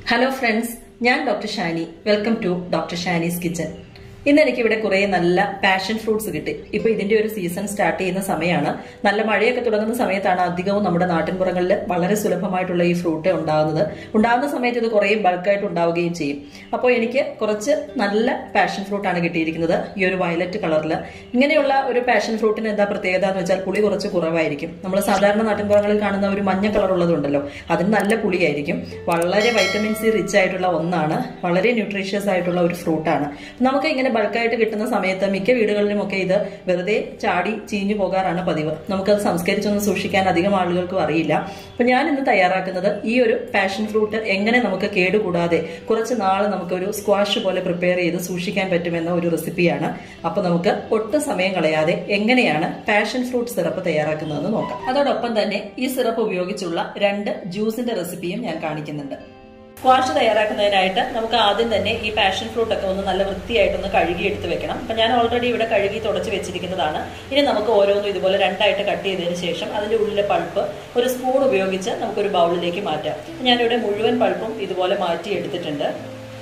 hello friends ഞാൻ doctor Shani welcome to doctor Shani's kitchen ഇന്ന് എനിക്ക് ഇവിടെ കുറെ നല്ല പാഷൻ ഫ്രൂട്ട്സ് കിട്ടി ഇപ്പൊ ഇതിന്റെ ഒരു സീസൺ സ്റ്റാർട്ട് ചെയ്യുന്ന സമയമാണ് നല്ല മഴയൊക്കെ തുടങ്ങുന്ന സമയത്താണ് അധികവും നമ്മുടെ നാട്ടിൻപുറങ്ങളിൽ വളരെ സുലഭമായിട്ടുള്ള ഈ ഫ്രൂട്ട് ഉണ്ടാകുന്നത് ഉണ്ടാകുന്ന സമയത്ത് ഇത് കുറേ ബൾക്കായിട്ട് ഉണ്ടാവുകയും ചെയ്യും അപ്പോൾ എനിക്ക് കുറച്ച് നല്ല പാഷൻ ഫ്രൂട്ടാണ് കിട്ടിയിരിക്കുന്നത് ഈ ഒരു വയലറ്റ് കളറിൽ ഇങ്ങനെയുള്ള ഒരു പാഷൻ ഫ്രൂട്ടിന് എന്താ പ്രത്യേകത എന്ന് വെച്ചാൽ പുളി കുറച്ച് കുറവായിരിക്കും നമ്മൾ സാധാരണ നാട്ടിൻപുറങ്ങളിൽ കാണുന്ന ഒരു മഞ്ഞ കളർ ഉള്ളതുണ്ടല്ലോ അതിന് നല്ല പുളിയായിരിക്കും വളരെ വൈറ്റമിൻ സി റിച്ച് ആയിട്ടുള്ള ഒന്നാണ് വളരെ ന്യൂട്രീഷ്യസ് ആയിട്ടുള്ള ഒരു ഫ്രൂട്ടാണ് നമുക്ക് ഇങ്ങനെ ബൾക്കായിട്ട് കിട്ടുന്ന സമയത്ത് മിക്ക വീടുകളിലുമൊക്കെ ഇത് വെറുതെ ചാടി ചീഞ്ഞു പോകാറാണ് പതിവ് നമുക്കത് സംസ്കരിച്ചൊന്നും സൂക്ഷിക്കാൻ അധികം ആളുകൾക്കും അറിയില്ല അപ്പൊ ഞാൻ ഇന്ന് തയ്യാറാക്കുന്നത് ഈ ഒരു പാഷൻ ഫ്രൂട്ട് എങ്ങനെ നമുക്ക് കേടുകൂടാതെ കുറച്ച് നാൾ നമുക്കൊരു സ്ക്വാഷ് പോലെ പ്രിപ്പയർ ചെയ്ത് സൂക്ഷിക്കാൻ പറ്റുമെന്ന ഒരു റെസിപ്പിയാണ് അപ്പൊ നമുക്ക് ഒട്ടും സമയം കളയാതെ എങ്ങനെയാണ് പാഷൻ ഫ്രൂട്ട് സിറപ്പ് തയ്യാറാക്കുന്നതെന്ന് നോക്കാം അതോടൊപ്പം തന്നെ ഈ സിറപ്പ് ഉപയോഗിച്ചുള്ള രണ്ട് ജ്യൂസിന്റെ റെസിപ്പിയും ഞാൻ കാണിക്കുന്നുണ്ട് സ്ക്വാഷ് തയ്യാറാക്കുന്നതിനായിട്ട് നമുക്ക് ആദ്യം തന്നെ ഈ പാഷൻ ഫ്രൂട്ട് ഒക്കെ ഒന്ന് നല്ല വൃത്തിയായിട്ടൊന്ന് കഴുകി എടുത്ത് വെക്കണം അപ്പം ഞാൻ ഓൾറെഡി ഇവിടെ കഴുകി തുടച്ച് വെച്ചിരിക്കുന്നതാണ് ഇനി നമുക്ക് ഓരോന്നും ഇതുപോലെ രണ്ടായിട്ട് കട്ട് ചെയ്തതിന് ശേഷം അതിൻ്റെ ഉള്ളിലെ പൾപ്പ് ഒരു സ്പൂൺ ഉപയോഗിച്ച് നമുക്കൊരു ബൗളിലേക്ക് മാറ്റാം ഞാനിവിടെ മുഴുവൻ പൾപ്പും ഇതുപോലെ മാറ്റി എടുത്തിട്ടുണ്ട്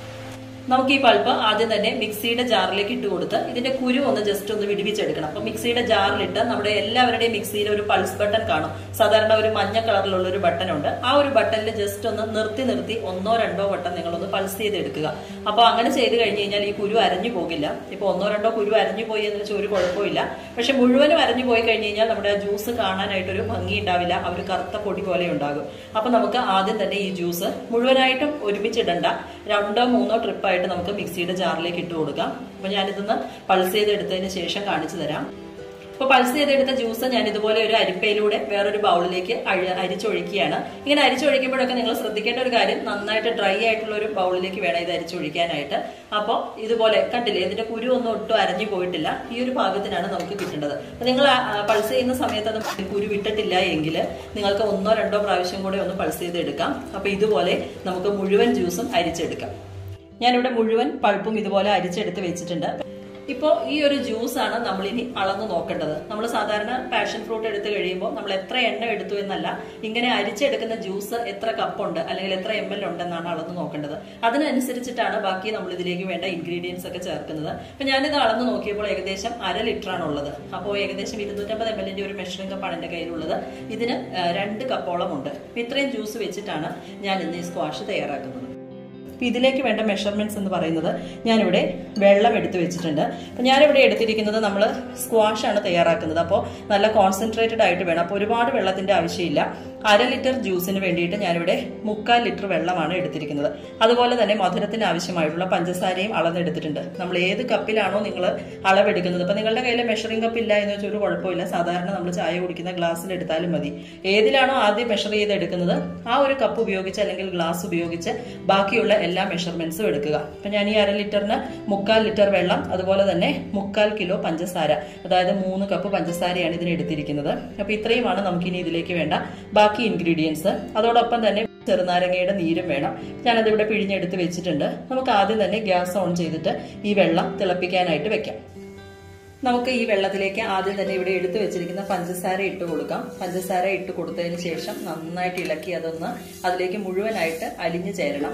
നമുക്ക് ഈ പൾപ്പ് ആദ്യം തന്നെ മിക്സിയുടെ ജാറിലേക്ക് ഇട്ട് കൊടുത്ത് ഇതിന്റെ കുരു ഒന്ന് ജസ്റ്റ് ഒന്ന് വിടിവിച്ചെടുക്കണം അപ്പൊ മിക്സിയുടെ ജാറിലിട്ട് നമ്മുടെ എല്ലാവരുടെയും മിക്സിയിൽ ഒരു പൾസ് ബട്ടൺ കാണും സാധാരണ ഒരു മഞ്ഞ കളറിലുള്ള ഒരു ബട്ടൺ ഉണ്ട് ആ ഒരു ബട്ടണിൽ ജസ്റ്റ് ഒന്ന് നിർത്തി നിർത്തി ഒന്നോ രണ്ടോ വട്ടം നിങ്ങളൊന്ന് പൾസ് ചെയ്തെടുക്കുക അപ്പൊ അങ്ങനെ ചെയ്ത് കഴിഞ്ഞ് കഴിഞ്ഞാൽ ഈ കുരു അരഞ്ഞു പോകില്ല ഇപ്പൊ ഒന്നോ രണ്ടോ കുരു അരഞ്ഞു പോയി എന്ന് വെച്ചാൽ ഒരു കുഴപ്പമില്ല പക്ഷെ മുഴുവനും അരഞ്ഞു പോയി കഴിഞ്ഞ് കഴിഞ്ഞാൽ നമ്മുടെ ജ്യൂസ് കാണാനായിട്ടൊരു ഭംഗി ഉണ്ടാവില്ല ആ ഒരു കറുത്ത പൊടി പോലെ ഉണ്ടാകും അപ്പൊ നമുക്ക് ആദ്യം തന്നെ ഈ ജ്യൂസ് മുഴുവനായിട്ടും ഒരുമിച്ചിടണ്ട രണ്ടോ മൂന്നോ ട്രിപ്പായിട്ട് നമുക്ക് മിക്സിയുടെ ജാറിലേക്ക് ഇട്ട് കൊടുക്കാം അപ്പൊ ഞാനിതൊന്ന് പൾസ് ചെയ്തെടുത്തതിന് ശേഷം കാണിച്ചു തരാം അപ്പോൾ പൾസ് ചെയ്തെടുത്ത ജ്യൂസ് ഞാൻ ഇതുപോലെ ഒരു അരിപ്പയിലൂടെ വേറൊരു ബൗളിലേക്ക് അരിച്ചൊഴിക്കുകയാണ് ഇങ്ങനെ അരിച്ചൊഴിക്കുമ്പോഴൊക്കെ നിങ്ങൾ ശ്രദ്ധിക്കേണ്ട ഒരു കാര്യം നന്നായിട്ട് ഡ്രൈ ആയിട്ടുള്ള ഒരു ബൗളിലേക്ക് വേണം ഇത് അരിച്ചൊഴിക്കാനായിട്ട് അപ്പോൾ ഇതുപോലെ കണ്ടില്ലേ ഇതിന്റെ കുരു ഒന്നും ഒട്ടും അരഞ്ഞു പോയിട്ടില്ല ഈ ഒരു ഭാഗത്തിനാണ് നമുക്ക് കിട്ടേണ്ടത് അപ്പോൾ നിങ്ങൾ പൾസ് ചെയ്യുന്ന സമയത്ത് അത് കുരു വിട്ടിട്ടില്ല എങ്കിൽ നിങ്ങൾക്ക് ഒന്നോ രണ്ടോ പ്രാവശ്യം കൂടെ ഒന്ന് പൾസ് ചെയ്തെടുക്കാം അപ്പോൾ ഇതുപോലെ നമുക്ക് മുഴുവൻ ജ്യൂസും അരിച്ചെടുക്കാം ഞാനിവിടെ മുഴുവൻ പൾപ്പും ഇതുപോലെ അരിച്ചെടുത്ത് വെച്ചിട്ടുണ്ട് ഇപ്പോൾ ഈ ഒരു ജ്യൂസാണ് നമ്മൾ ഇനി അളന്ന് നോക്കേണ്ടത് നമ്മൾ സാധാരണ പാഷൻ ഫ്രൂട്ട് എടുത്ത് കഴിയുമ്പോൾ നമ്മൾ എത്ര എണ്ണ എടുത്തു എന്നല്ല ഇങ്ങനെ അരിച്ചെടുക്കുന്ന ജ്യൂസ് എത്ര കപ്പുണ്ട് അല്ലെങ്കിൽ എത്ര എം എൽ ഉണ്ടെന്നാണ് അളന്ന് നോക്കേണ്ടത് അതിനനുസരിച്ചിട്ടാണ് ബാക്കി നമ്മൾ ഇതിലേക്ക് വേണ്ട ഇൻഗ്രീഡിയൻസ് ഒക്കെ ചേർക്കുന്നത് അപ്പൊ ഞാനിത് അളന്ന് നോക്കിയപ്പോൾ ഏകദേശം അര ലിറ്റർ ആണ് ഉള്ളത് അപ്പോൾ ഏകദേശം ഇരുന്നൂറ്റമ്പത് എം എല്ലിന്റെ ഒരു മെഷറിംഗ് കപ്പാണ് എൻ്റെ കയ്യിലുള്ളത് ഇതിന് രണ്ട് കപ്പോളം ഉണ്ട് ഇത്രയും ജ്യൂസ് വെച്ചിട്ടാണ് ഞാൻ ഇന്ന് ഈ സ്ക്വാഷ് തയ്യാറാക്കുന്നത് അപ്പോൾ ഇതിലേക്ക് വേണ്ട മെഷർമെന്റ്സ് എന്ന് പറയുന്നത് ഞാനിവിടെ വെള്ളം എടുത്തു വെച്ചിട്ടുണ്ട് അപ്പോൾ ഞാനിവിടെ എടുത്തിരിക്കുന്നത് നമ്മൾ സ്ക്വാഷ് ആണ് തയ്യാറാക്കുന്നത് അപ്പോൾ നല്ല കോൺസെൻട്രേറ്റഡ് ആയിട്ട് വേണം അപ്പോൾ ഒരുപാട് വെള്ളത്തിന്റെ ആവശ്യമില്ല അര ലിറ്റർ ജ്യൂസിന് വേണ്ടിയിട്ട് ഞാനിവിടെ മുക്കാൽ ലിറ്റർ വെള്ളമാണ് എടുത്തിരിക്കുന്നത് അതുപോലെ തന്നെ മധുരത്തിന് ആവശ്യമായിട്ടുള്ള പഞ്ചസാരയും അളന്നെടുത്തിട്ടുണ്ട് നമ്മൾ ഏത് കപ്പിലാണോ നിങ്ങൾ അളവെടുക്കുന്നത് ഇപ്പം നിങ്ങളുടെ കയ്യിൽ മെഷറിംഗ് കപ്പ് ഇല്ല എന്ന് വെച്ചാൽ ഒരു കുഴപ്പമില്ല സാധാരണ നമ്മൾ ചായ കുടിക്കുന്ന ഗ്ലാസ്സിൽ എടുത്താലും മതി ഏതിലാണോ ആദ്യം മെഷർ ചെയ്ത് എടുക്കുന്നത് ആ ഒരു കപ്പ് ഉപയോഗിച്ച് അല്ലെങ്കിൽ ഗ്ലാസ് ഉപയോഗിച്ച് ബാക്കിയുള്ള എല്ലാ മെഷർമെന്റ്സും എടുക്കുക അപ്പം ഞാൻ ഈ അര ലിറ്ററിന് മുക്കാൽ ലിറ്റർ വെള്ളം അതുപോലെ തന്നെ മുക്കാൽ കിലോ പഞ്ചസാര അതായത് മൂന്ന് കപ്പ് പഞ്ചസാരയാണ് ഇതിന് എടുത്തിരിക്കുന്നത് അപ്പോൾ ഇത്രയുമാണ് നമുക്കിനി ഇതിലേക്ക് വേണ്ട ബാക്കി ഇൻഗ്രീഡിയൻസ് അതോടൊപ്പം തന്നെ ചെറുനാരങ്ങയുടെ നീരും വേണം ഞാനതിവിടെ പിഴിഞ്ഞെടുത്ത് വെച്ചിട്ടുണ്ട് നമുക്ക് ആദ്യം തന്നെ ഗ്യാസ് ഓൺ ചെയ്തിട്ട് ഈ വെള്ളം തിളപ്പിക്കാനായിട്ട് വെക്കാം നമുക്ക് ഈ വെള്ളത്തിലേക്ക് ആദ്യം തന്നെ ഇവിടെ എടുത്തു വെച്ചിരിക്കുന്ന പഞ്ചസാര ഇട്ട് കൊടുക്കാം പഞ്ചസാര ഇട്ട് കൊടുത്തതിന് ശേഷം നന്നായിട്ട് ഇളക്കി അതൊന്ന് അതിലേക്ക് മുഴുവനായിട്ട് അലിഞ്ഞു ചേരണം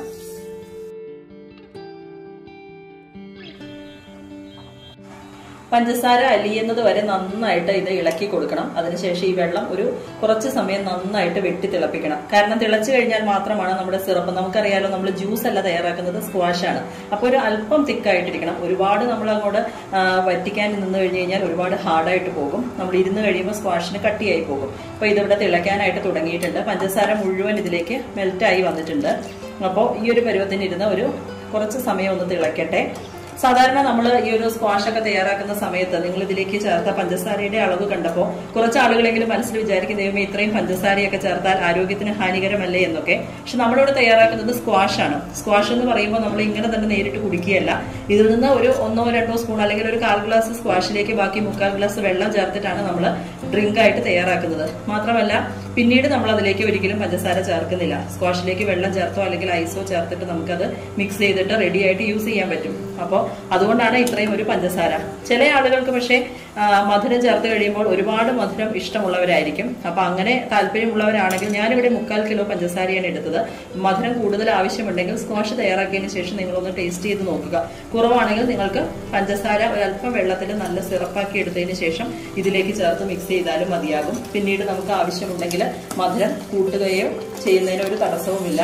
പഞ്ചസാര അലിയുന്നത് വരെ നന്നായിട്ട് ഇത് ഇളക്കി കൊടുക്കണം അതിനുശേഷം ഈ വെള്ളം ഒരു കുറച്ച് സമയം നന്നായിട്ട് വെട്ടി തിളപ്പിക്കണം കാരണം തിളച്ചു കഴിഞ്ഞാൽ മാത്രമാണ് നമ്മുടെ സിറപ്പ് നമുക്കറിയാലോ നമ്മൾ ജ്യൂസ് അല്ല തയ്യാറാക്കുന്നത് സ്ക്വാഷ് ആണ് അപ്പോൾ ഒരു അല്പം തിക്കായിട്ടിരിക്കണം ഒരുപാട് നമ്മൾ അങ്ങോട്ട് വറ്റിക്കാൻ നിന്ന് കഴിഞ്ഞ് കഴിഞ്ഞാൽ ഒരുപാട് ഹാർഡായിട്ട് പോകും നമ്മൾ ഇരുന്ന് കഴിയുമ്പോൾ സ്ക്വാഷിന് കട്ടിയായി പോകും അപ്പോൾ ഇതിവിടെ തിളയ്ക്കാനായിട്ട് തുടങ്ങിയിട്ടുണ്ട് പഞ്ചസാര മുഴുവൻ ഇതിലേക്ക് മെൽറ്റായി വന്നിട്ടുണ്ട് അപ്പോൾ ഈ ഒരു പരുവത്തിന് ഇരുന്ന് ഒരു കുറച്ച് സമയം ഒന്ന് തിളയ്ക്കട്ടെ സാധാരണ നമ്മൾ ഈ ഒരു സ്ക്വാഷ് ഒക്കെ തയ്യാറാക്കുന്ന സമയത്ത് നിങ്ങൾ ഇതിലേക്ക് ചേർത്ത പഞ്ചസാരയുടെ അളവ് കണ്ടപ്പോൾ കുറച്ച് ആളുകളെങ്കിലും മനസ്സിൽ വിചാരിക്കും ദൈവമേ ഇത്രയും പഞ്ചസാരയൊക്കെ ചേർത്താൽ ആരോഗ്യത്തിന് ഹാനികരമല്ലേ എന്നൊക്കെ പക്ഷെ നമ്മളിവിടെ തയ്യാറാക്കുന്നത് സ്ക്വാഷ് ആണ് സ്ക്വാഷ് എന്ന് പറയുമ്പോൾ നമ്മൾ ഇങ്ങനെ തന്നെ നേരിട്ട് കുടിക്കുകയല്ല ഇതിൽ നിന്ന് ഒരു ഒന്നോ രണ്ടോ സ്പൂൺ അല്ലെങ്കിൽ ഒരു കാൽ ഗ്ലാസ് സ്ക്വാഷിലേക്ക് ബാക്കി മുക്കാൽ ഗ്ലാസ് വെള്ളം ചേർത്തിട്ടാണ് നമ്മൾ ഡ്രിങ്ക് ആയിട്ട് തയ്യാറാക്കുന്നത് മാത്രമല്ല പിന്നീട് നമ്മൾ അതിലേക്ക് ഒരിക്കലും പഞ്ചസാര ചേർക്കുന്നില്ല സ്ക്വാഷിലേക്ക് വെള്ളം ചേർത്തോ അല്ലെങ്കിൽ ഐസോ ചേർത്തിട്ട് നമുക്കത് മിക്സ് ചെയ്തിട്ട് റെഡി ആയിട്ട് യൂസ് ചെയ്യാൻ പറ്റും അപ്പോൾ അതുകൊണ്ടാണ് ഇത്രയും ഒരു പഞ്ചസാര ചില ആളുകൾക്ക് പക്ഷേ ആ, മധുരം ചേർത്ത് കഴിയുമ്പോൾ ഒരുപാട് മധുരം ഇഷ്ടമുള്ളവരായിരിക്കും അപ്പൊ അങ്ങനെ താല്പര്യമുള്ളവരാണെങ്കിൽ ഞാനിവിടെ മുക്കാൽ കിലോ പഞ്ചസാരയാണ് എടുത്തത് മധുരം കൂടുതൽ ആവശ്യമുണ്ടെങ്കിൽ സ്ക്വാഷ് തയ്യാറാക്കിയതിന് ശേഷം നിങ്ങളൊന്ന് ടേസ്റ്റ് ചെയ്ത് നോക്കുക കുറവാണെങ്കിൽ നിങ്ങൾക്ക് പഞ്ചസാര ഒരല്പം വെള്ളത്തിൽ നല്ല സിറപ്പാക്കി എടുത്തതിന് ശേഷം ഇതിലേക്ക് ചേർത്ത് മിക്സ് ചെയ്താലും മതിയാകും പിന്നീട് നമുക്ക് ആവശ്യമുണ്ടെങ്കിൽ മധുരം കൂട്ടുകയോ ചെയ്യുന്നതിന് ഒരു തടസ്സവുമില്ല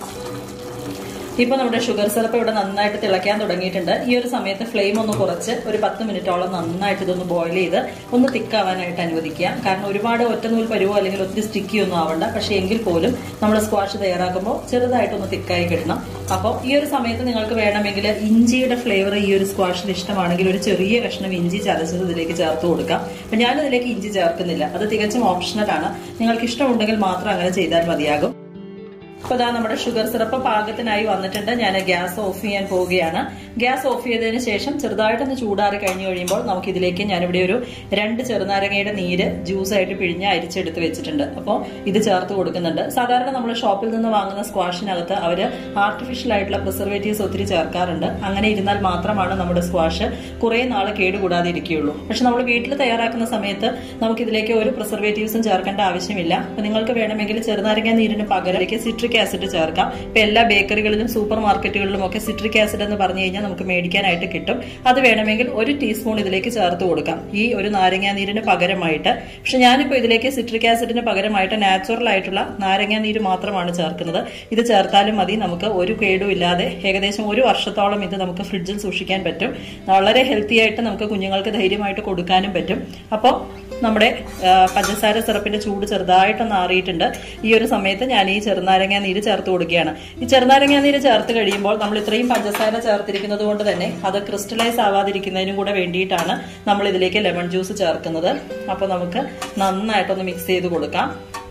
ഇപ്പൊ നമ്മുടെ ഷുഗർ സിറപ്പ് ഇവിടെ നന്നായിട്ട് തിളയ്ക്കാൻ തുടങ്ങിയിട്ടുണ്ട് ഈ ഒരു സമയത്ത് ഫ്ലെയിം ഒന്ന് കുറച്ച് ഒരു പത്ത് മിനിറ്റോളം നന്നായിട്ട് ഇതൊന്ന് ബോയിൽ ചെയ്ത് ഒന്ന് തിക്കാവാനായിട്ട് അനുവദിക്കുക കാരണം ഒരുപാട് ഒറ്റനൂൽ പരുവോ അല്ലെങ്കിൽ ഒത്തിരി സ്റ്റിക്കി ഒന്നും ആവണ്ട പക്ഷെ എങ്കിൽ പോലും നമ്മൾ സ്ക്വാഷ് തയ്യാറാക്കുമ്പോൾ ചെറുതായിട്ടൊന്ന് തിക്കായി കിട്ടണം അപ്പോൾ ഈ ഒരു സമയത്ത് നിങ്ങൾക്ക് വേണമെങ്കിൽ ഇഞ്ചിയുടെ ഫ്ലേവർ ഈ ഒരു സ്ക്വാഷിൽ ഇഷ്ടമാണെങ്കിൽ ഒരു ചെറിയ കഷ്ണം ഇഞ്ചി ചതച്ചത് ഇതിലേക്ക് ചേർത്ത് കൊടുക്കാം അപ്പൊ ഞാനിതിലേക്ക് ഇഞ്ചി ചേർക്കുന്നില്ല അത് തികച്ചും ഓപ്ഷണലാണ് നിങ്ങൾക്ക് ഇഷ്ടമുണ്ടെങ്കിൽ മാത്രം അങ്ങനെ ചെയ്താൽ മതിയാകും അപ്പൊ ഇതാ നമ്മുടെ ഷുഗർ സിറപ്പ് പാകത്തിനായി വന്നിട്ടുണ്ട് ഞാൻ ഗ്യാസ് ഓഫ് ചെയ്യാൻ പോവുകയാണ് ഗ്യാസ് ഓഫ് ചെയ്തതിന് ശേഷം ചെറുതായിട്ടൊന്ന് ചൂടാറി കഴിഞ്ഞു കഴിയുമ്പോൾ നമുക്ക് ഇതിലേക്ക് ഞാനിവിടെ ഒരു രണ്ട് ചെറുനാരങ്ങയുടെ നീര് ജ്യൂസ് ആയിട്ട് പിഴിഞ്ഞ് അരിച്ചെടുത്ത് വെച്ചിട്ടുണ്ട് അപ്പോൾ ഇത് ചേർത്ത് കൊടുക്കുന്നുണ്ട് സാധാരണ നമ്മൾ ഷോപ്പിൽ നിന്ന് വാങ്ങുന്ന സ്ക്വാഷിനകത്ത് അവർ ആർട്ടിഫിഷ്യൽ ആയിട്ടുള്ള പ്രിസർവേറ്റീവ്സ് ഒത്തിരി ചേർക്കാറുണ്ട് അങ്ങനെ ഇരുന്നാൽ മാത്രമാണ് നമ്മുടെ സ്ക്വാഷ് കുറെ നാൾ കേടുകൂടാതെ ഇരിക്കുകയുള്ളൂ പക്ഷെ നമ്മൾ വീട്ടിൽ തയ്യാറാക്കുന്ന സമയത്ത് നമുക്ക് ഇതിലേക്ക് ഒരു പ്രിസർവേറ്റീവ്സും ചേർക്കേണ്ട ആവശ്യമില്ല അപ്പൊ നിങ്ങൾക്ക് വേണമെങ്കിൽ ചെറുനാരങ്ങ നീരിന് പകരം സിട്രിക് ആസിഡ് ചേർക്കാം ഇപ്പൊ എല്ലാ ബേക്കറികളിലും സൂപ്പർ മാർക്കറ്റുകളിലും ഒക്കെ സിട്രിക് ആസിഡ് എന്ന് പറഞ്ഞു കഴിഞ്ഞാൽ നമുക്ക് മേടിക്കാനായിട്ട് കിട്ടും അത് വേണമെങ്കിൽ ഒരു ടീസ്പൂൺ ഇതിലേക്ക് ചേർത്ത് കൊടുക്കാം ഈ ഒരു നാരങ്ങാ നീരിന് പകരമായിട്ട് പക്ഷെ ഞാനിപ്പോൾ ഇതിലേക്ക് സിട്രിക് ആസിഡിന് പകരമായിട്ട് നാച്ചുറൽ ആയിട്ടുള്ള നാരങ്ങാ നീര് മാത്രമാണ് ചേർക്കുന്നത് ഇത് ചേർത്താലും മതി നമുക്ക് ഒരു കേടും ഇല്ലാതെ ഏകദേശം ഒരു വർഷത്തോളം ഇത് നമുക്ക് ഫ്രിഡ്ജിൽ സൂക്ഷിക്കാൻ പറ്റും വളരെ ഹെൽത്തി ആയിട്ട് നമുക്ക് കുഞ്ഞുങ്ങൾക്ക് ധൈര്യമായിട്ട് കൊടുക്കാനും പറ്റും അപ്പോൾ നമ്മുടെ ആ, പഞ്ചസാര സിറപ്പിന്റെ ചൂട് ചെറുതായിട്ടൊന്ന് ആറിയിട്ടുണ്ട് ഈ ഒരു സമയത്ത് ഞാൻ ഈ ചെറുനാരങ്ങ നീര് ചേർത്ത് കൊടുക്കുകയാണ് ഈ ചെറുനാരങ്ങ നീര് ചേർത്ത് കഴിയുമ്പോൾ നമ്മൾ ഇത്രയും പഞ്ചസാര ചേർത്തിരിക്കുന്നത് കൊണ്ട് തന്നെ അത് ക്രിസ്റ്റലൈസ് ആവാതിരിക്കുന്നതിനും കൂടെ വേണ്ടിയിട്ടാണ് നമ്മൾ ഇതിലേക്ക് ലെമൺ ജ്യൂസ് ചേർക്കുന്നത് അപ്പോൾ നമുക്ക് നന്നായിട്ടൊന്ന് മിക്സ് ചെയ്ത് കൊടുക്കാം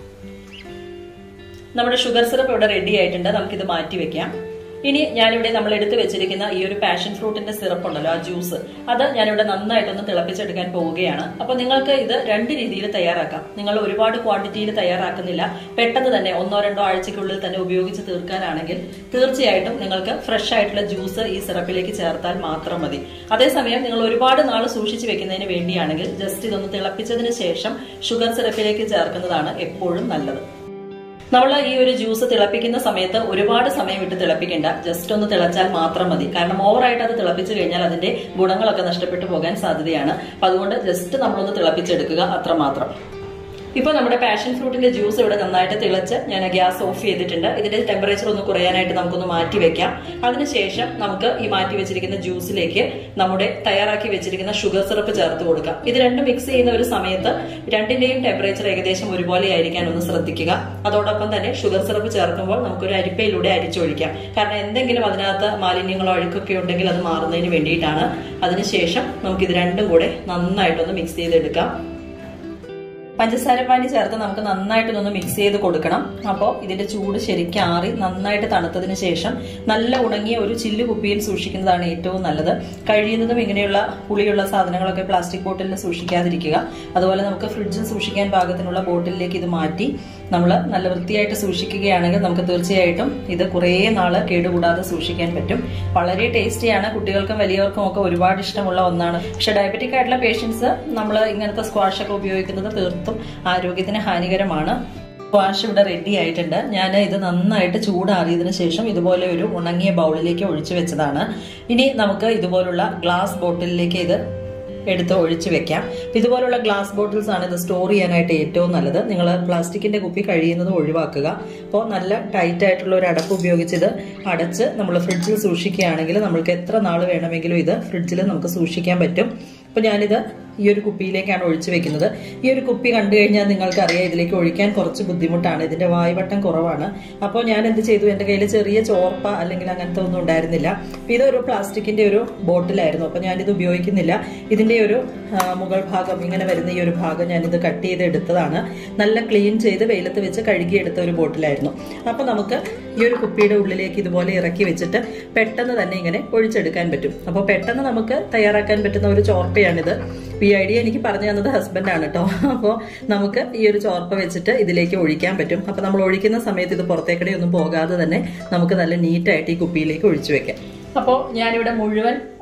നമ്മുടെ ഷുഗർ സിറപ്പ് ഇവിടെ റെഡി ആയിട്ടുണ്ട് നമുക്കിത് മാറ്റി വെക്കാം ഇനി ഞാനിവിടെ നമ്മൾ എടുത്തു വെച്ചിരിക്കുന്ന ഈ ഒരു പാഷൻ ഫ്രൂട്ടിന്റെ സിറപ്പ് ഉണ്ടല്ലോ ആ ജ്യൂസ് അത് ഞാനിവിടെ നന്നായിട്ടൊന്ന് തിളപ്പിച്ചെടുക്കാൻ പോവുകയാണ് അപ്പൊ നിങ്ങൾക്ക് ഇത് രണ്ട് രീതിയിൽ തയ്യാറാക്കാം നിങ്ങൾ ഒരുപാട് ക്വാണ്ടിറ്റിയിൽ തയ്യാറാക്കുന്നില്ല പെട്ടെന്ന് തന്നെ ഒന്നോ രണ്ടോ ആഴ്ചയ്ക്കുള്ളിൽ തന്നെ ഉപയോഗിച്ച് തീർക്കാനാണെങ്കിൽ തീർച്ചയായിട്ടും നിങ്ങൾക്ക് ഫ്രഷ് ആയിട്ടുള്ള ജ്യൂസ് ഈ സിറപ്പിലേക്ക് ചേർത്താൽ മാത്രം മതി അതേസമയം നിങ്ങൾ ഒരുപാട് നാൾ സൂക്ഷിച്ചു വെക്കുന്നതിന് വേണ്ടിയാണെങ്കിൽ ജസ്റ്റ് ഇതൊന്ന് തിളപ്പിച്ചതിന് ശേഷം ഷുഗർ സിറപ്പിലേക്ക് ചേർക്കുന്നതാണ് എപ്പോഴും നല്ലത് നമ്മൾ ഈ ഒരു ജ്യൂസ് തിളപ്പിക്കുന്ന സമയത്ത് ഒരുപാട് സമയം ഇട്ട് തിളപ്പിക്കേണ്ട ജസ്റ്റ് ഒന്ന് തിളച്ചാൽ മാത്രം മതി കാരണം ഓവറായിട്ട് അത് തിളപ്പിച്ചു കഴിഞ്ഞാൽ അതിന്റെ ഗുണങ്ങളൊക്കെ നഷ്ടപ്പെട്ടു പോകാൻ സാധ്യതയാണ് അപ്പൊ അതുകൊണ്ട് ജസ്റ്റ് നമ്മളൊന്ന് തിളപ്പിച്ചെടുക്കുക അത്രമാത്രം ഇപ്പൊ നമ്മുടെ പാഷൻ ഫ്രൂട്ടിന്റെ ജ്യൂസ് ഇവിടെ നന്നായിട്ട് തിളച്ച് ഞാൻ ഗ്യാസ് ഓഫ് ചെയ്തിട്ടുണ്ട് ഇതിന്റെ ടെമ്പറേച്ചർ ഒന്ന് കുറയാനായിട്ട് നമുക്കൊന്ന് മാറ്റി വെക്കാം അതിനുശേഷം നമുക്ക് ഈ മാറ്റി വെച്ചിരിക്കുന്ന ജ്യൂസിലേക്ക് നമ്മുടെ തയ്യാറാക്കി വെച്ചിരിക്കുന്ന ഷുഗർ സിറപ്പ് ചേർത്ത് കൊടുക്കാം ഇത് രണ്ടും മിക്സ് ചെയ്യുന്ന ഒരു സമയത്ത് രണ്ടിന്റെയും ടെമ്പറേച്ചർ ഏകദേശം ഒരുപോലെ ആയിരിക്കാൻ ഒന്ന് ശ്രദ്ധിക്കുക അതോടൊപ്പം തന്നെ ഷുഗർ സിറപ്പ് ചേർക്കുമ്പോൾ നമുക്കൊരു അരിപ്പയിലൂടെ അരിച്ചൊഴിക്കാം കാരണം എന്തെങ്കിലും അതിനകത്ത് മാലിന്യങ്ങളോ അഴുക്കൊക്കെ ഉണ്ടെങ്കിൽ അത് മാറുന്നതിന് വേണ്ടിയിട്ടാണ് അതിനുശേഷം നമുക്ക് ഇത് രണ്ടും കൂടെ നന്നായിട്ടൊന്ന് മിക്സ് ചെയ്തെടുക്കാം പഞ്ചസാര പാനി ചേർത്ത് നമുക്ക് നന്നായിട്ട് ഇതൊന്ന് മിക്സ് ചെയ്ത് കൊടുക്കണം അപ്പോൾ ഇതിന്റെ ചൂട് ശരിക്കും ആറി നന്നായിട്ട് തണുത്തതിന് ശേഷം നല്ല ഉണങ്ങിയ ഒരു ചില്ല് കുപ്പിയിൽ സൂക്ഷിക്കുന്നതാണ് ഏറ്റവും നല്ലത് കഴിയുന്നതും ഇങ്ങനെയുള്ള പുളിയുള്ള സാധനങ്ങളൊക്കെ പ്ലാസ്റ്റിക് ബോട്ടിലിൽ സൂക്ഷിക്കാതിരിക്കുക അതുപോലെ നമുക്ക് ഫ്രിഡ്ജിൽ സൂക്ഷിക്കാൻ പാകത്തിനുള്ള ബോട്ടിലേക്ക് ഇത് മാറ്റി നമ്മൾ നല്ല വൃത്തിയായിട്ട് സൂക്ഷിക്കുകയാണെങ്കിൽ നമുക്ക് തീർച്ചയായിട്ടും ഇത് കുറേ നാള് കേടുകൂടാതെ സൂക്ഷിക്കാൻ പറ്റും വളരെ ടേസ്റ്റിയാണ് കുട്ടികൾക്കും വലിയവർക്കും ഒക്കെ ഒരുപാട് ഇഷ്ടമുള്ള ഒന്നാണ് പക്ഷെ ഡയബറ്റിക് ആയിട്ടുള്ള പേഷ്യൻസ് നമ്മൾ ഇങ്ങനത്തെ സ്ക്വാഷ് ഒക്കെ ഉപയോഗിക്കുന്നത് തീർത്തും ആരോഗ്യത്തിന് ഹാനികരമാണ് സ്ക്വാഷ് ഇവിടെ റെഡി ആയിട്ടുണ്ട് ഞാൻ ഇത് നന്നായിട്ട് ചൂടാറിയതിനു ശേഷം ഇതുപോലെ ഒരു ഉണങ്ങിയ ബൗളിലേക്ക് ഒഴിച്ചു വെച്ചതാണ് ഇനി നമുക്ക് ഇതുപോലുള്ള ഗ്ലാസ് ബോട്ടിലിലേക്ക് ഇത് എടുത്ത് ഒഴിച്ചു വെക്കാം ഇതുപോലുള്ള ഗ്ലാസ് ബോട്ടിൽസ് ആണ് ഇത് സ്റ്റോർ ചെയ്യാനായിട്ട് ഏറ്റവും നല്ലത് നിങ്ങൾ പ്ലാസ്റ്റിക്കിന്റെ കുപ്പി കഴിയുന്നത് ഒഴിവാക്കുക അപ്പോൾ നല്ല ടൈറ്റ് ആയിട്ടുള്ള ഒരു അടപ്പ് ഉപയോഗിച്ച് ഇത് അടച്ച് നമ്മൾ ഫ്രിഡ്ജിൽ സൂക്ഷിക്കുകയാണെങ്കിൽ നമ്മൾക്ക് എത്ര നാൾ വേണമെങ്കിലും ഇത് ഫ്രിഡ്ജിൽ നമുക്ക് സൂക്ഷിക്കാൻ പറ്റും അപ്പോൾ ഞാനിത് ഈ ഒരു കുപ്പിയിലേക്കാണ് ഒഴിച്ചു വെക്കുന്നത് ഈ ഒരു കുപ്പി കണ്ടു കഴിഞ്ഞാൽ നിങ്ങൾക്ക് അറിയാം ഇതിലേക്ക് ഒഴിക്കാൻ കുറച്ച് ബുദ്ധിമുട്ടാണ് ഇതിന്റെ വായ്വട്ടം കുറവാണ് അപ്പോൾ ഞാൻ എന്ത് ചെയ്തു എൻ്റെ കയ്യിൽ ചെറിയ ചോർപ്പ അല്ലെങ്കിൽ അങ്ങനത്തെ ഒന്നും ഉണ്ടായിരുന്നില്ല അപ്പോൾ ഇതൊരു പ്ലാസ്റ്റിക്കിന്റെ ഒരു ബോട്ടിലായിരുന്നു അപ്പോൾ ഞാനിത് ഉപയോഗിക്കുന്നില്ല ഇതിന്റെ ഒരു ആ, മുകൾ ഭാഗം ഇങ്ങനെ വരുന്ന ഈ ഒരു ഭാഗം ഞാനിത് കട്ട് ചെയ്ത് എടുത്തതാണ് നല്ല ക്ലീൻ ചെയ്ത് വെയിലത്ത് വെച്ച് കഴുകിയെടുത്ത ഒരു ബോട്ടിലായിരുന്നു അപ്പോൾ നമുക്ക് ഈ ഒരു കുപ്പിയുടെ ഉള്ളിലേക്ക് ഇതുപോലെ ഇറക്കി വെച്ചിട്ട് പെട്ടെന്ന് തന്നെ ഇങ്ങനെ ഒഴിച്ചെടുക്കാൻ പറ്റും അപ്പോൾ പെട്ടെന്ന് നമുക്ക് തയ്യാറാക്കാൻ പറ്റുന്ന ഒരു ചോർപ്പയാണിത് ഈ ഐഡിയ എനിക്ക് പറഞ്ഞു തന്നത് ഹസ്ബൻഡാണ് കേട്ടോ അപ്പോൾ നമുക്ക് ഈ ഒരു ചോർപ്പ വെച്ചിട്ട് ഇതിലേക്ക് ഒഴിക്കാൻ പറ്റും അപ്പോൾ നമ്മൾ ഒഴിക്കുന്ന സമയത്ത് ഇത് പുറത്തേക്കടെ ഒന്നും പോകാതെ തന്നെ നമുക്ക് നല്ല നീറ്റായിട്ട് ഈ കുപ്പിയിലേക്ക് ഒഴിച്ചു വെക്കാം അപ്പോൾ ഞാനിവിടെ മുഴുവൻ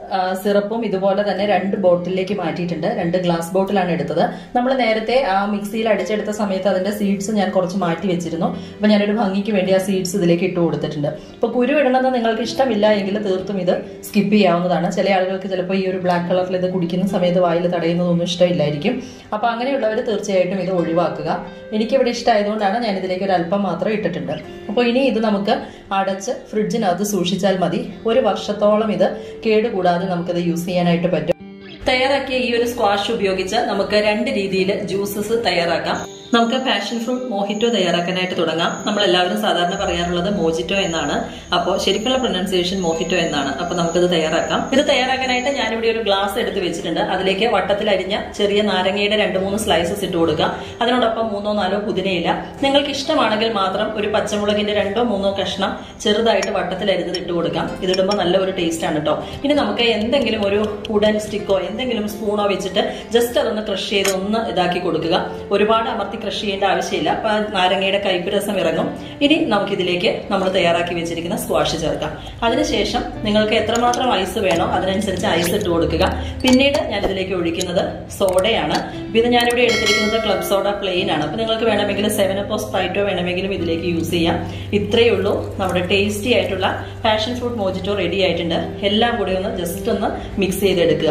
ആ, സിറപ്പും ഇതുപോലെ തന്നെ രണ്ട് ബോട്ടിലേക്ക് മാറ്റിയിട്ടുണ്ട് രണ്ട് ഗ്ലാസ് ബോട്ടിലാണ് എടുത്തത് നമ്മൾ നേരത്തെ ആ മിക്സിയിൽ അടിച്ചെടുത്ത സമയത്ത് അതിന്റെ സീഡ്സ് ഞാൻ കുറച്ച് മാറ്റി വെച്ചിരുന്നു അപ്പൊ ഞാനൊരു ഭംഗിക്ക് വേണ്ടി ആ സീഡ്സ് ഇതിലേക്ക് ഇട്ട് കൊടുത്തിട്ടുണ്ട് അപ്പൊ കുരു ഇടണമെന്ന് നിങ്ങൾക്ക് ഇഷ്ടമില്ല എങ്കിൽ തീർത്തും ഇത് സ്കിപ്പ് ചെയ്യാവുന്നതാണ് ചില ആളുകൾക്ക് ചിലപ്പോൾ ഈ ഒരു ബ്ലാക്ക് കളറിൽ ഇത് കുടിക്കുന്ന സമയത്ത് വായിൽ തടയുന്നതൊന്നും ഇഷ്ടമില്ലായിരിക്കും അപ്പൊ അങ്ങനെയുള്ളവർ തീർച്ചയായിട്ടും ഇത് ഒഴിവാക്കുക എനിക്കിവിടെ ഇഷ്ടമായതുകൊണ്ടാണ് ഞാൻ ഇതിലേക്ക് ഒരു അല്പം മാത്രം ഇട്ടിട്ടുണ്ട് അപ്പോൾ ഇനി ഇത് നമുക്ക് അടച്ച് ഫ്രിഡ്ജിനകത്ത് സൂക്ഷിച്ചാൽ മതി ഒരു വർഷത്തോളം ഇത് കേടുകൂടാതെ നമുക്കിത് യൂസ് ചെയ്യാനായിട്ട് പറ്റും തയ്യാറാക്കിയ ഈ ഒരു സ്ക്വാഷ് ഉപയോഗിച്ച് നമുക്ക് രണ്ട് രീതിയിൽ ജ്യൂസസ് തയ്യാറാക്കാം നമുക്ക് പാഷൻ ഫ്രൂട്ട് മോഹിറ്റോ തയ്യാറാക്കാനായിട്ട് തുടങ്ങാം നമ്മൾ എല്ലാവരും സാധാരണ പറയാറുള്ളത് മോജിറ്റോ എന്നാണ് അപ്പോൾ ശരിക്കുള്ള പ്രൊനൗൺസിയേഷൻ മോഹിറ്റോ എന്നാണ് അപ്പൊ നമുക്കിത് തയ്യാറാക്കാം ഇത് തയ്യാറാക്കാനായിട്ട് ഞാനിവിടെ ഒരു ഗ്ലാസ് എടുത്ത് വെച്ചിട്ടുണ്ട് അതിലേക്ക് വട്ടത്തിൽ അരിഞ്ഞ ചെറിയ നാരങ്ങയുടെ രണ്ട് മൂന്ന് സ്ലൈസസ് ഇട്ട് കൊടുക്കുക അതിനോടൊപ്പം മൂന്നോ നാലോ പുതിനയില നിങ്ങൾക്ക് ഇഷ്ടമാണെങ്കിൽ മാത്രം ഒരു പച്ചമുളകിന്റെ രണ്ടോ മൂന്നോ കഷ്ണം ചെറുതായിട്ട് വട്ടത്തിൽ അരിഞ്ഞത് ഇട്ട് കൊടുക്കാം ഇതിടുമ്പോൾ നല്ല ഒരു ടേസ്റ്റ് ആണ് കേട്ടോ ഇനി നമുക്ക് എന്തെങ്കിലും ഒരു ഉടൻ സ്റ്റിക്കോ എന്തെങ്കിലും സ്പൂണോ വെച്ചിട്ട് ജസ്റ്റ് അതൊന്ന് ക്രഷ് ചെയ്ത് ഒന്ന് ഇതാക്കി കൊടുക്കുക ഒരുപാട് അമർത്തി ക്രഷ് ചെയ്യേണ്ട ആവശ്യമില്ല അപ്പൊ ആ നാരങ്ങയുടെ കയ്പ് രസം ഇറങ്ങും ഇനി നമുക്കിതിലേക്ക് നമ്മൾ തയ്യാറാക്കി വെച്ചിരിക്കുന്ന സ്ക്വാഷ് ചേർക്കാം അതിനുശേഷം നിങ്ങൾക്ക് എത്രമാത്രം ഐസ് വേണോ അതിനനുസരിച്ച് ഐസ് ഇട്ട് കൊടുക്കുക പിന്നീട് ഞാൻ ഇതിലേക്ക് ഒഴിക്കുന്നത് സോഡയാണ് അപ്പൊ ഇത് ഞാനിവിടെ എടുത്തിരിക്കുന്നത് ക്ലബ് സോഡ പ്ലെയിൻ ആണ് അപ്പൊ നിങ്ങൾക്ക് വേണമെങ്കിൽ സെവൻ അപ്പോ സ്പ്രൈറ്റോ വേണമെങ്കിലും ഇതിലേക്ക് യൂസ് ചെയ്യാം ഇത്രയേ ഉള്ളൂ നമ്മുടെ ടേസ്റ്റി ആയിട്ടുള്ള പാഷൻ ഫ്രൂട്ട് മോജിറ്റോ റെഡി ആയിട്ടുണ്ട് എല്ലാം കൂടി ഒന്ന് ജസ്റ്റ് ഒന്ന് മിക്സ് ചെയ്തെടുക്കുക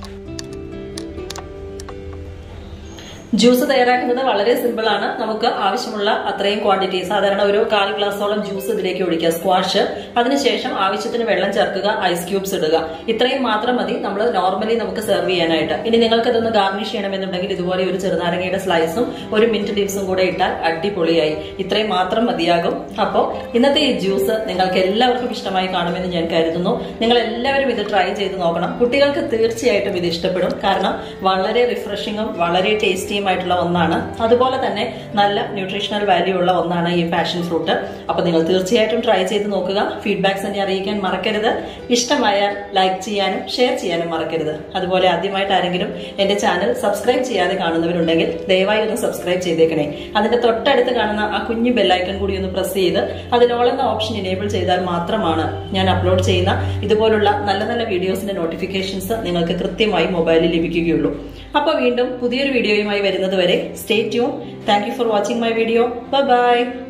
ജ്യൂസ് തയ്യാറാക്കുന്നത് വളരെ സിമ്പിൾ ആണ് നമുക്ക് ആവശ്യമുള്ള അത്രയും ക്വാണ്ടിറ്റി സാധാരണ ഒരു കാൽ ഗ്ലാസോളം ജ്യൂസ് ഇതിലേക്ക് ഒഴിക്കുക സ്ക്വാഷ് അതിനുശേഷം ആവശ്യത്തിന് വെള്ളം ചേർക്കുക ഐസ് ക്യൂബ്സ് ഇടുക ഇത്രയും മാത്രം മതി നമ്മൾ നോർമലി നമുക്ക് സെർവ് ചെയ്യാനായിട്ട് ഇനി നിങ്ങൾക്ക് ഇതൊന്ന് ഗാർണിഷ് ചെയ്യണമെന്നുണ്ടെങ്കിൽ ഇതുപോലെ ഒരു ചെറുനാരങ്ങയുടെ സ്ലൈസും ഒരു മിന്റ് ലീവ്സും കൂടെ ഇട്ടാൽ അടിപൊളിയായി ഇത്രയും മാത്രം മതിയാകും അപ്പോൾ ഇന്നത്തെ ഈ ജ്യൂസ് നിങ്ങൾക്ക് എല്ലാവർക്കും ഇഷ്ടമായി കാണുമെന്ന് ഞാൻ കരുതുന്നു നിങ്ങൾ എല്ലാവരും ഇത് ട്രൈ ചെയ്ത് നോക്കണം കുട്ടികൾക്ക് തീർച്ചയായിട്ടും ഇത് ഇഷ്ടപ്പെടും കാരണം വളരെ റിഫ്രഷിങ്ങും വളരെ ടേസ്റ്റിയുമായിട്ടുള്ള ഒന്നാണ് അതുപോലെ തന്നെ നല്ല ന്യൂട്രീഷണൽ വാല്യൂ ഉള്ള ഒന്നാണ് ഈ പാഷൻ ഫ്രൂട്ട് അപ്പൊ നിങ്ങൾ തീർച്ചയായിട്ടും ട്രൈ ചെയ്ത് നോക്കുക ഫീഡ്ബാക്സ് എന്നെ അറിയിക്കാൻ മറക്കരുത് ഇഷ്ടമായാൽ ലൈക്ക് ചെയ്യാനും ഷെയർ ചെയ്യാനും മറക്കരുത് അതുപോലെ ആദ്യമായിട്ട് ആരെങ്കിലും എന്റെ ചാനൽ സബ്സ്ക്രൈബ് ചെയ്യാതെ കാണുന്നവരുണ്ടെങ്കിൽ ദയവായി ഒന്ന് സബ്സ്ക്രൈബ് ചെയ്തേക്കണേ അതിന്റെ തൊട്ടടുത്ത് കാണുന്ന ആ കുഞ്ഞു ബെല്ലൈക്കൺ കൂടി ഒന്ന് പ്രസ് ചെയ്ത് അതിൽ ഓൾ എന്ന ഓപ്ഷൻ ഇനേബിൾ ചെയ്താൽ മാത്രമാണ് ഞാൻ അപ്ലോഡ് ചെയ്യുന്ന ഇതുപോലുള്ള നല്ല നല്ല വീഡിയോസിന്റെ നോട്ടിഫിക്കേഷൻസ് നിങ്ങൾക്ക് കൃത്യമായി മൊബൈലിൽ ലഭിക്കുകയുള്ളൂ അപ്പോൾ വീണ്ടും പുതിയൊരു വീഡിയോയുമായി വരുന്നത് വരെ stay tune thank you for watching my video by